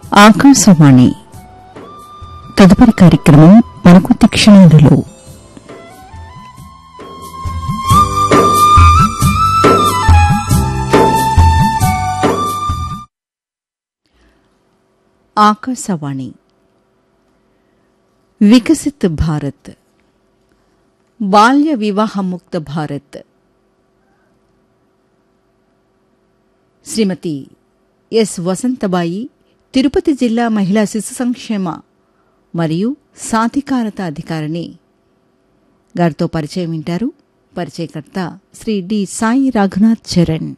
ఆకాశవాణి తదుపరి కార్యక్రమం మనకు క్షణాలలో ఆకాశవాణి వికసిత్ భారత్ బాల్య వివాహముక్త భారత్ శ్రీమతి ఎస్ వసంతబాయి తిరుపతి జిల్లా మహిళా శిశు సంక్షేమ మరియు సాధికారత అధికారిని గారితో పరిచయం వింటారు పరిచయకర్త శ్రీ డి సాయి రఘునాథ్ చరణ్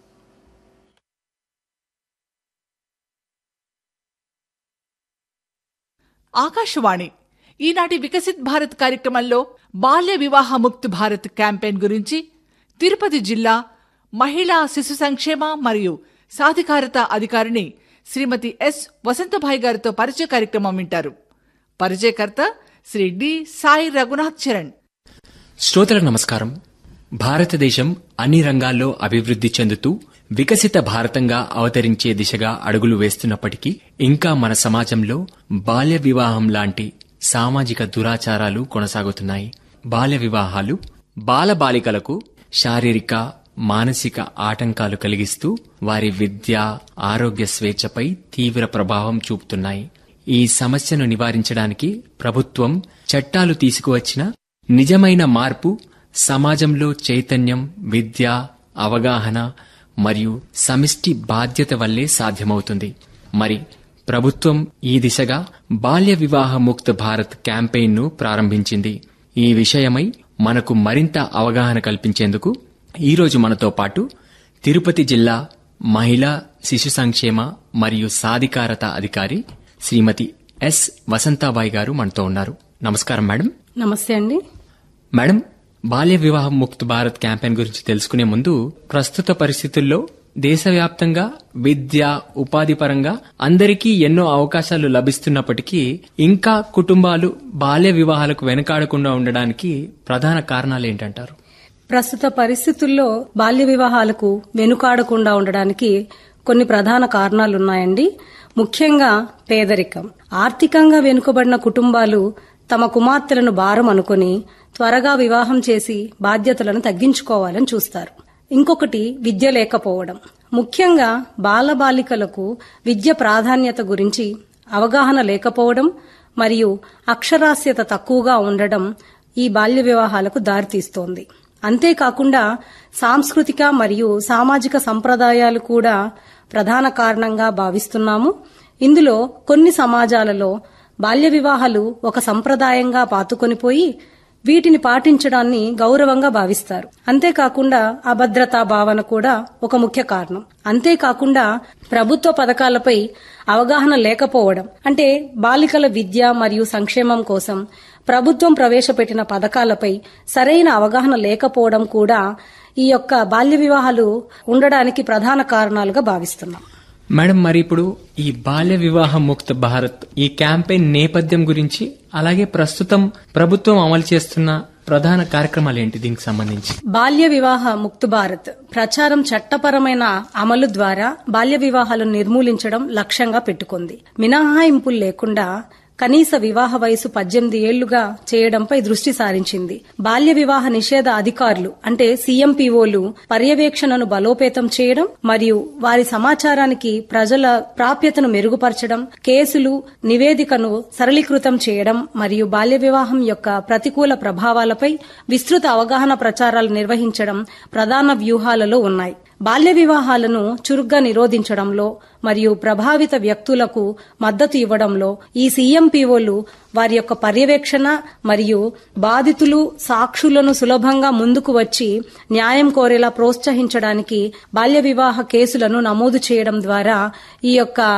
ఆకాశవాణి ఈనాటి వికసిత్ భారత్ కార్యక్రమంలో బాల్య వివాహ ముక్త్ భారత్ క్యాంపెయిన్ గురించి తిరుపతి జిల్లా మహిళా శిశు సంక్షేమ మరియు సాధికారత అధికారిని శ్రీమతి ఎస్ వసంతభాయ్ గారితో పరిచయ కార్యక్రమం వింటారు పరిచయకర్త శ్రీ డి సాయి రఘునాథ్ చరణ్ శ్రోతలకు నమస్కారం భారతదేశం అన్ని రంగాల్లో అభివృద్ధి చెందుతూ వికసిత భారతంగా అవతరించే దిశగా అడుగులు వేస్తున్నప్పటికీ ఇంకా మన సమాజంలో బాల్య వివాహం లాంటి సామాజిక దురాచారాలు కొనసాగుతున్నాయి బాల్య వివాహాలు బాలబాలికలకు శారీరక మానసిక ఆటంకాలు కలిగిస్తూ వారి విద్య ఆరోగ్య స్వేచ్ఛపై తీవ్ర ప్రభావం చూపుతున్నాయి ఈ సమస్యను నివారించడానికి ప్రభుత్వం చట్టాలు తీసుకువచ్చిన నిజమైన మార్పు సమాజంలో చైతన్యం విద్య అవగాహన మరియు సమిష్టి బాధ్యత వల్లే సాధ్యమవుతుంది మరి ప్రభుత్వం ఈ దిశగా బాల్య వివాహ ముక్త భారత్ క్యాంపెయిన్ను ప్రారంభించింది ఈ విషయమై మనకు మరింత అవగాహన కల్పించేందుకు ఈరోజు మనతో పాటు తిరుపతి జిల్లా మహిళా శిశు సంక్షేమ మరియు సాధికారత అధికారి శ్రీమతి ఎస్ వసంతాబాయి గారు మనతో ఉన్నారు నమస్కారం మేడం నమస్తే అండి మేడం బాల్య వివాహం ముక్త్ భారత్ క్యాంపెయిన్ గురించి తెలుసుకునే ముందు ప్రస్తుత పరిస్థితుల్లో దేశవ్యాప్తంగా విద్య ఉపాధి పరంగా అందరికీ ఎన్నో అవకాశాలు లభిస్తున్నప్పటికీ ఇంకా కుటుంబాలు బాల్య వివాహాలకు వెనకాడకుండా ఉండడానికి ప్రధాన కారణాలు ఏంటంటారు ప్రస్తుత పరిస్థితుల్లో బాల్య వివాహాలకు వెనుకాడకుండా ఉండడానికి కొన్ని ప్రధాన కారణాలున్నాయండి ముఖ్యంగా పేదరికం ఆర్థికంగా వెనుకబడిన కుటుంబాలు తమ కుమార్తెలను భారం అనుకుని త్వరగా వివాహం చేసి బాధ్యతలను తగ్గించుకోవాలని చూస్తారు ఇంకొకటి విద్య లేకపోవడం ముఖ్యంగా బాలబాలికలకు విద్య ప్రాధాన్యత గురించి అవగాహన లేకపోవడం మరియు అక్షరాస్యత తక్కువగా ఉండడం ఈ బాల్య వివాహాలకు దారితీస్తోంది అంతేకాకుండా సాంస్కృతిక మరియు సామాజిక సంప్రదాయాలు కూడా ప్రధాన కారణంగా భావిస్తున్నాము ఇందులో కొన్ని సమాజాలలో బాల్య వివాహాలు ఒక సంప్రదాయంగా పాతుకొనిపోయి వీటిని పాటించడాన్ని గౌరవంగా భావిస్తారు అంతేకాకుండా అభద్రతా భావన కూడా ఒక ముఖ్య కారణం అంతేకాకుండా ప్రభుత్వ పథకాలపై అవగాహన లేకపోవడం అంటే బాలికల విద్య మరియు సంక్షేమం కోసం ప్రభుత్వం ప్రవేశపెట్టిన పథకాలపై సరైన అవగాహన లేకపోవడం కూడా ఈ యొక్క బాల్య వివాహాలు ఉండడానికి ప్రధాన కారణాలుగా భావిస్తున్నాం మేడం మరి ఇప్పుడు ఈ బాల్య వివాహ ముక్త భారత్ ఈ క్యాంపెయిన్ నేపథ్యం గురించి అలాగే ప్రస్తుతం ప్రభుత్వం అమలు చేస్తున్న ప్రధాన కార్యక్రమాలు ఏంటి దీనికి సంబంధించి బాల్య వివాహ ముక్త్ భారత్ ప్రచారం చట్టపరమైన అమలు ద్వారా బాల్య వివాహాలను నిర్మూలించడం లక్ష్యంగా పెట్టుకుంది మినహాయింపులు లేకుండా కనీస వివాహ వయసు పద్దెనిమిది ఏళ్లుగా చేయడంపై దృష్టి సారించింది బాల్య వివాహ నిషేధ అధికారులు అంటే సీఎంపీఓలు పర్యవేక్షణను బలోపేతం చేయడం మరియు వారి సమాచారానికి ప్రజల ప్రాప్యతను మెరుగుపరచడం కేసులు నివేదికను సరళీకృతం చేయడం మరియు బాల్య వివాహం యొక్క ప్రతికూల ప్రభావాలపై విస్తృత అవగాహన ప్రచారాలు నిర్వహించడం ప్రధాన వ్యూహాలలో ఉన్నాయి బాల్య వివాహాలను చురుగ్గా నిరోధించడంలో మరియు ప్రభావిత వ్యక్తులకు మద్దతు ఇవ్వడంలో ఈ సీఎంపీఓలు వారి యొక్క పర్యవేక్షణ మరియు బాధితులు సాక్షులను సులభంగా ముందుకు వచ్చి న్యాయం కోరేలా ప్రోత్సహించడానికి బాల్య వివాహ కేసులను నమోదు చేయడం ద్వారా ఈ యొక్క